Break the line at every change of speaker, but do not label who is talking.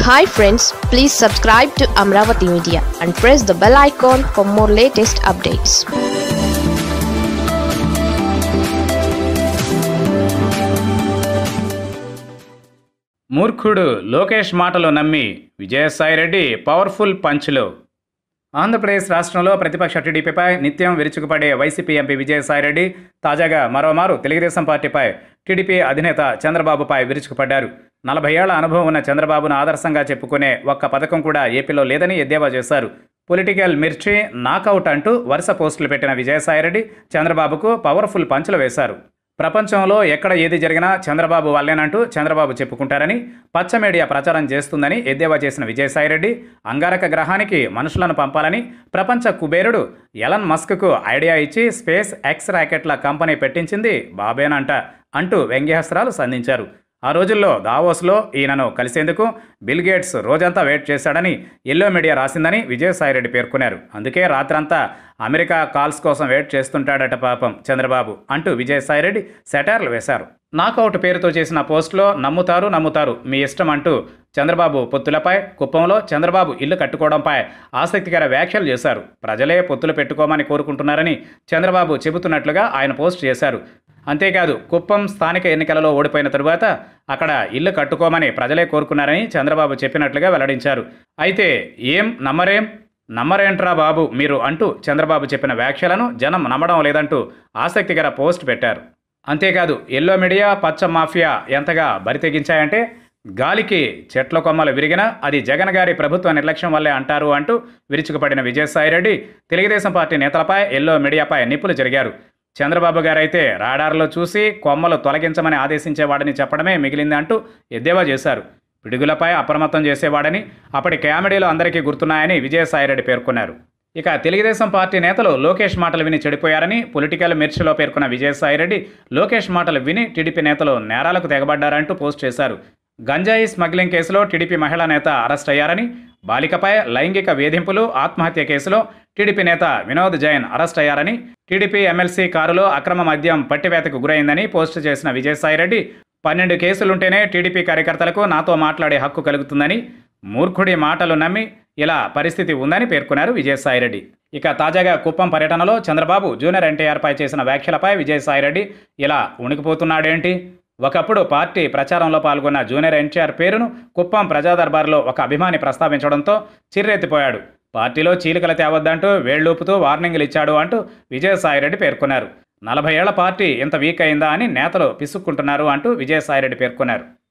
hi friends please subscribe to Amaravati media and press the bell icon for more latest updates
మూర్ఖుడు లోకేష్ మాటలు నమ్మి Vijayasai Reddy powerful పంచ్లు Andhra Pradesh రాష్ట్రంలో ప్రతిపక్ష టీడీపీపై నిత్యం విరుచుకుపడే వైసీపీ ఎంపీ విజయసాయిరెడ్డి తాజాగా మరోమారు తెలుగుదేశం పార్టీపై టీడీపీ అధినేత చంద్రబాబుపై విరుచుకుపడ్డారు నలభై ఏళ్ల అనుభవం ఉన్న చంద్రబాబును ఆదర్శంగా చెప్పుకునే ఒక్క పథకం కూడా ఏపీలో లేదని ఎద్దేవా చేశారు పొలిటికల్ మిర్చి నాకౌట్ అంటూ వరుస పోస్టులు పెట్టిన విజయసాయిరెడ్డి చంద్రబాబుకు పవర్ఫుల్ పంచులు వేశారు ప్రపంచంలో ఎక్కడ ఏది జరిగినా చంద్రబాబు వల్లేనంటూ చంద్రబాబు చెప్పుకుంటారని పచ్చ మీడియా ప్రచారం చేస్తుందని ఎద్దేవా చేసిన విజయసాయిరెడ్డి అంగారక గ్రహానికి మనుషులను పంపాలని ప్రపంచ కుబేరుడు ఎలన్ మస్క్కు ఐడియా ఇచ్చి స్పేస్ ఎక్స్ ర్యాకెట్ల కంపెనీ పెట్టించింది బాబేనంట అంటూ వ్యంగ్యాస్త్రాలు సంధించారు ఆ రోజుల్లో దావోస్లో ఈయనను కలిసేందుకు బిల్ గేట్స్ రోజంతా వెయిట్ చేశాడని ఎల్లో మీడియా రాసిందని విజయసాయిరెడ్డి పేర్కొన్నారు అందుకే రాత్రంతా అమెరికా కాల్స్ కోసం వెయిట్ చేస్తుంటాడట పాపం చంద్రబాబు అంటూ విజయసాయిరెడ్డి సెటార్లు వేశారు నాకౌట్ పేరుతో చేసిన పోస్టులో నమ్ముతారు నమ్ముతారు మీ ఇష్టం అంటూ చంద్రబాబు పొత్తులపై కుప్పంలో చంద్రబాబు ఇల్లు కట్టుకోవడంపై ఆసక్తికర వ్యాఖ్యలు చేశారు ప్రజలే పొత్తులు పెట్టుకోమని కోరుకుంటున్నారని చంద్రబాబు చెబుతున్నట్లుగా ఆయన పోస్ట్ చేశారు అంతేకాదు కుప్పం స్థానిక ఎన్నికలలో ఓడిపోయిన తరువాత అక్కడ ఇల్లు కట్టుకోమని ప్రజలే కోరుకున్నారని చంద్రబాబు చెప్పినట్లుగా వెల్లడించారు అయితే ఏం నమ్మరేం నమ్మరేంట్రా బాబు మీరు అంటూ చంద్రబాబు చెప్పిన వ్యాఖ్యలను జనం నమ్మడం లేదంటూ ఆసక్తికర పోస్ట్ పెట్టారు అంతేకాదు ఎల్లో మీడియా పచ్చ మాఫియా ఎంతగా బరితెగించాయంటే గాలికి చెట్ల కొమ్మలు విరిగినా అది జగన్ గారి ప్రభుత్వ నిర్లక్ష్యం వల్లే అంటారు అంటూ విరుచుకుపడిన విజయసాయిరెడ్డి తెలుగుదేశం పార్టీ నేతలపై ఎల్లో మీడియాపై నిప్పులు జరిగారు చంద్రబాబు గారైతే రాడార్లో చూసి కొమ్మలు తొలగించమని ఆదేశించేవాడని చెప్పడమే మిగిలింది అంటూ ఎద్దేవా చేశారు పిడుగులపై అప్రమత్తం చేసేవాడని అప్పటి కామెడీలు అందరికీ గుర్తున్నాయని విజయసాయిరెడ్డి పేర్కొన్నారు ఇక తెలుగుదేశం పార్టీ నేతలు లోకేష్ మాటలు విని చెడిపోయారని పొలిటికల్ మిర్చిలో పేర్కొన్న విజయసాయిరెడ్డి లోకేష్ మాటలు విని టీడీపీ నేతలు నేరాలకు తెగబడ్డారంటూ పోస్ట్ చేశారు గంజాయి స్మగ్లింగ్ కేసులో టీడీపీ మహిళా నేత అరెస్ట్ అయ్యారని బాలికపై లైంగిక వేధింపులు ఆత్మహత్య కేసులో టీడీపీ నేత వినోద్ జైన్ అరెస్ట్ అయ్యారని టీడీపీ ఎమ్మెల్సీ కారులో అక్రమ మద్యం పట్టివేతకు గురైందని పోస్టు చేసిన విజయసాయిరెడ్డి పన్నెండు కేసులుంటేనే టీడీపీ కార్యకర్తలకు నాతో మాట్లాడే హక్కు కలుగుతుందని మూర్ఖుడి మాటలు నమ్మి ఇలా పరిస్థితి ఉందని పేర్కొన్నారు విజయసాయిరెడ్డి ఇక తాజాగా కుప్పం పర్యటనలో చంద్రబాబు జూనియర్ ఎన్టీఆర్పై చేసిన వ్యాఖ్యలపై విజయసాయిరెడ్డి ఇలా ఉణికిపోతున్నాడేంటి ఒకప్పుడు పార్టీ ప్రచారంలో పాల్గొన్న జూనియర్ ఎన్టీఆర్ పేరును కుప్పం ప్రజాదర్బార్లో ఒక అభిమాని ప్రస్తావించడంతో చిర్రెత్తిపోయాడు పార్టీలో చీలికలు తేవద్దంటూ వేళ్లూపుతూ వార్నింగ్లు ఇచ్చాడు అంటూ విజయసాయిరెడ్డి పేర్కొన్నారు నలభై ఏళ్ల పార్టీ ఇంత వీక్ అయిందా అని నేతలు పిసుక్కుంటున్నారు అంటూ విజయసాయిరెడ్డి పేర్కొన్నారు